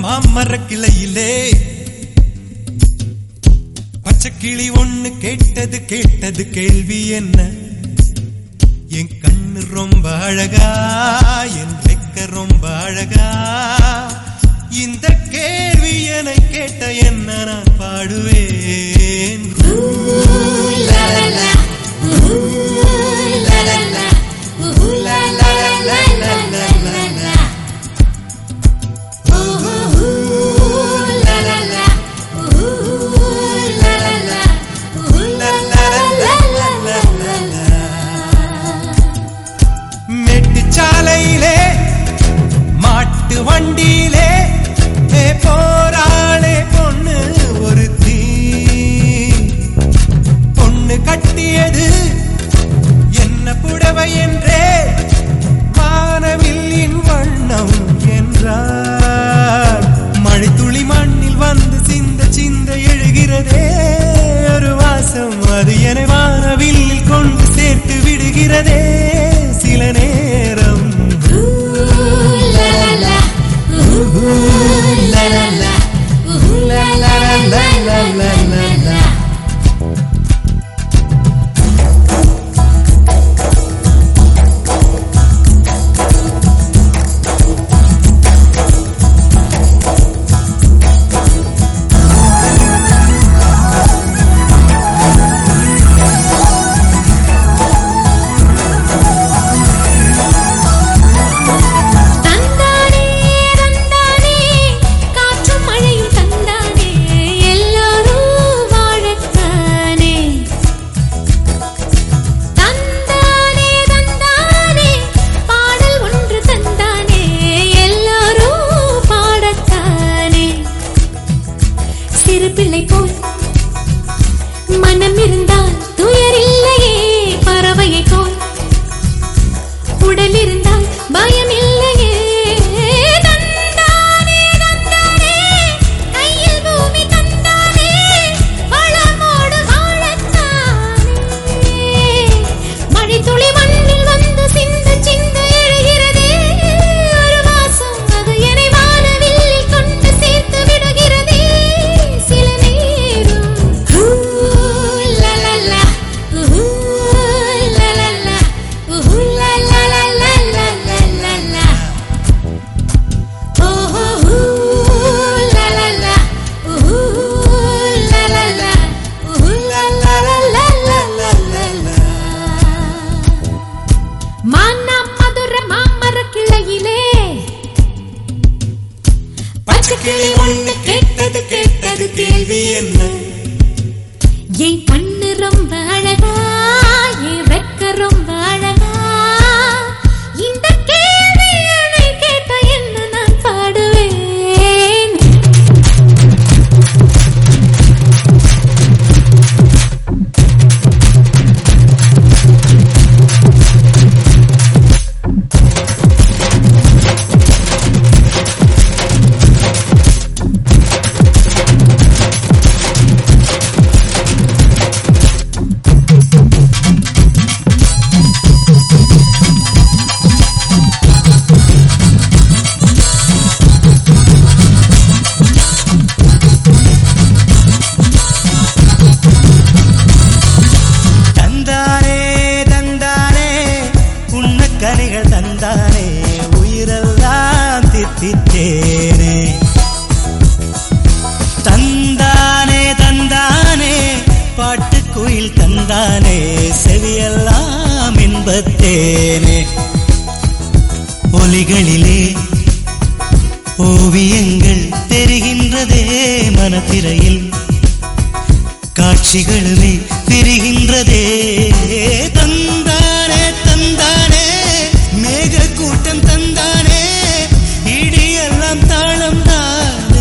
மாமர கிளையிலே பச்சை கிளி ஒண்ணு கேட்டது கேட்டது கேள்வி என்ன என் கண்ணு ரொம்ப அழகா என் வெக்க ரொம்ப அழகா இந்த கேள்வி என கேட்ட என்ன நான் பாடுவேன் மேட்டுச்சாலையிலே மாட்டு வண்டியிலே ஏ போராளே பொண்ணு ஒரு தீ பொண்ணு கட்டியது என்ன புடவை என்றே வானவில்லின் வண்ணம் என்றார் மழை துளி மண்ணில் வந்து சிந்த சிந்த எழுகிறதே ஒரு வாசம் அது என வானவில்லில் கொண்டு சேர்த்து விடுகிறதே சில நேரம் தந்தானே தந்தானே காற்றும் மழையும் தந்தானே எல்லாரும் வாழத்தானே தந்தானே தந்தானே பாடல் ஒன்று தந்தானே எல்லாரும் பாடத்தானே சிறு பிள்ளை போல் மனம் இருந்தால் துயர் இல்லையே பறவையை போல் உடல் இருந்தால் பயம் இல்லையே தந்தானே தந்தானே கையில் பூமி தந்தானே வளமோடு வாழத்தானே மழை துளி மண்ணில் வந்து சிந்த சிந்த எழுகிறதே ஒரு வாசம் அது என்னை வானவில்லில் கொண்டு சேர்த்து விடுகிறதே சில நேரம் ஹூ, லலலா, ஹூ, லலலா, ஹூ, லலலலலலலலா. ஓஹோ, ஹூ, லலலா, ஹூ, லலலா, ஹூ, லலலலலலலா. மானா மதுர மாமர கிளையிலே பச்சை கிளி ஒண்ணு கேட்டது கேட்டது கேள்வி என்ன என் கண்ணு ரொம்ப அழகா என் வெக்க ரொம்ப அழகா இந்த கேள்வி என்னை கேட்ட என்ன நான் பாடுவேன் தந்தானே தந்தானே உன்னக்கனிகள் தந்தானே உயிரெல்லாம் தித்தித்தேனே தந்தானே தந்தானே பாட்டுக்குயில் தந்தானே செவியெல்லாம் இன்பத்தேனே ஒலிகளிலே ஓவியங்கள் தெரிகின்றதே மனத்திரையில் காட்சிகளுமே பிரிகின்றதே தந்தானே தந்தானே மேக கூட்டம் தந்தானே இடியெல்லாம் தாளம் தானே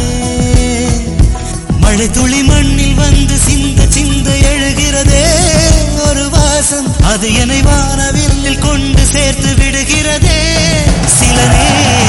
மழை துளி மண்ணில் வந்து சிந்த சிந்த எழுகிறதே ஒரு வாசம் அது என்னை வானவில்லில் கொண்டு சேர்த்து விடுகிறதே சில நேரம்